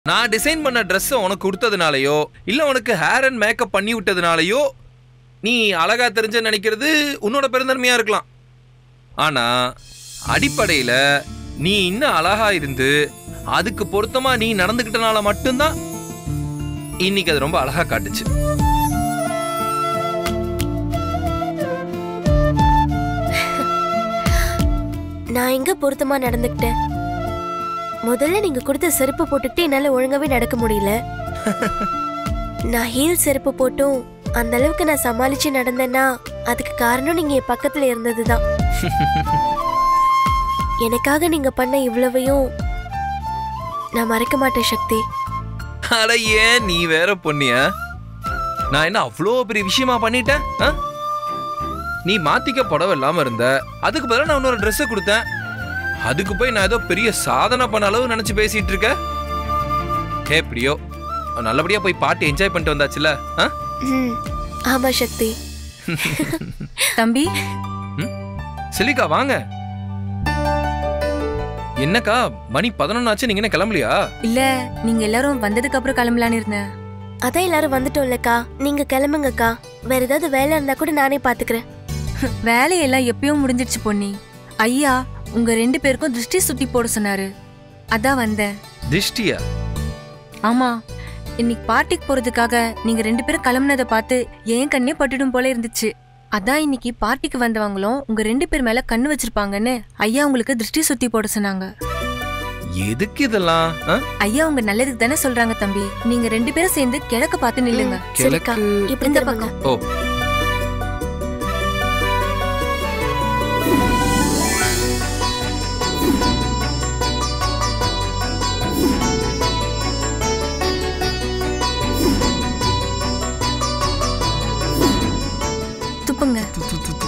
நான் டிசைன் பண்ண ட்ரெஸ்ஸை உனக்கு கொடுத்ததுனாலயோ இல்ல உனக்கு ஹேர் அண்ட் மேக்கப் பண்ணி விட்டதுனாலயோ நீ அழகா தெரிஞ்ச நினைக்கிறது உன்னோட பெருந்தன்மையா இருக்கலாம் ஆனா அடிப்படையில நீ இன்னும் அழகா இருந்து அதுக்கு பொருத்தமா நீ நடந்துக்கிட்டனால மட்டும்தான் இன்னைக்கு அது ரொம்ப அழகா காட்டுச்சு நான் எங்க பொருத்தமா நடந்துக்கிட்டேன் முதல்ல நீங்க கொடுத்த செருப்பு போட்டுக்கிட்டு என்னால ஒழுங்காவே நடக்க முடியல நான் ஹீல் செருப்பு போட்டும் அந்த அளவுக்கு நான் சமாளிச்சு நடந்தேன்னா அதுக்கு காரணம் நீங்க என் பக்கத்துல இருந்ததுதான் எனக்காக நீங்க பண்ண இவ்வளவையும் நான் மறக்க மாட்டேன் சக்தி அட ஏன் நீ வேற பொண்ணியா நான் என்ன அவ்வளோ பெரிய விஷயமா பண்ணிட்டேன் ஆ? நீ மாத்திக்க புடவை இல்லாம இருந்த அதுக்கு பதிலா நான் இன்னொரு ட்ரெஸ்ஸை கொடுத்தேன் அதுக்கு போய் நான் ஏதோ பெரிய சாதனை பண்ண அளவு நினைச்சு பேசிட்டு இருக்க ஹே பிரியோ நல்லபடியா போய் பாட்டு என்ஜாய் பண்ணிட்டு வந்தாச்சுல ஆ? ம், ஆமா சக்தி தம்பி சிலிக்கா வாங்க என்னக்கா மணி பதினொன்னு ஆச்சு நீங்க என்ன கிளம்பலையா இல்ல நீங்க எல்லாரும் வந்ததுக்கு அப்புறம் கிளம்பலான்னு இருந்தேன் அதான் எல்லாரும் வந்துட்டோம்லக்கா நீங்க கிளம்புங்கக்கா வேற ஏதாவது வேலை இருந்தா கூட நானே பாத்துக்கிறேன் வேலையெல்லாம் எப்பயும் முடிஞ்சிடுச்சு பொன்னி ஐயா உங்க ரெண்டு பேருக்கும் திருஷ்டி சுத்தி போட சொன்னாரு அதான் வந்தேன் திஷ்டியா ஆமா இன்னைக்கு பார்ட்டிக்கு போறதுக்காக நீங்க ரெண்டு பேரும் கிளம்புனதை பார்த்து ஏன் கண்ணே பட்டுடும் போல இருந்துச்சு அதான் இன்னைக்கு பார்ட்டிக்கு வந்தவங்களும் உங்க ரெண்டு பேர் மேல கண்ணு வச்சிருப்பாங்கன்னு ஐயா உங்களுக்கு திருஷ்டி சுத்தி போட சொன்னாங்க எதுக்கு இதெல்லாம் ஆ? ஐயா உங்க நல்லதுக்கு தானே சொல்றாங்க தம்பி நீங்க ரெண்டு பேரும் சேர்ந்து கிழக்கு பார்த்து நில்லுங்க சரிக்கா கிழக்கு இப்படி இந்த திரும்புங்க பக்கம். ஓ துப்புங்க து, து, து, து.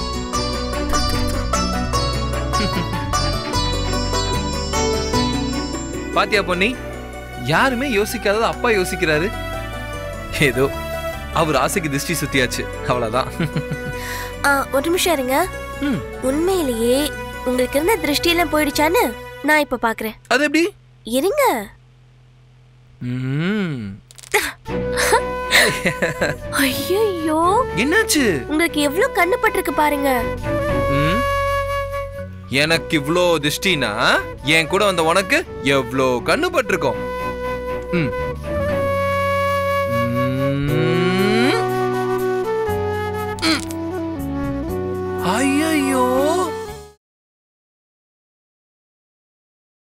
பாத்தியா பொன்னி யாருமே யோசிக்காதது அப்பா யோசிக்கிறாரு ஏதோ அவர் ஆசைக்கு திருஷ்டி சுத்தியாச்சு அவ்வளவுதான் ஆ, ஒரு நிமிஷம் இருங்க ம், உண்மையிலேயே உங்களுக்கு இருந்த திருஷ்டியெல்லாம் போயிடுச்சான்னு நான் இப்ப பாக்குறேன் அது எப்படி இருங்க ம், ஐயோ என்னாச்சு உங்களுக்கு எவ்வளவு கண்ணு பட்டிருக்கு பாருங்க ம்? எனக்கு இவ்ளோ திருஷ்டினா என் கூட வந்த உனக்கு எவ்ளோ கண்ணு பட்டிருக்கோம் ம். ம். ம். ஐயையோ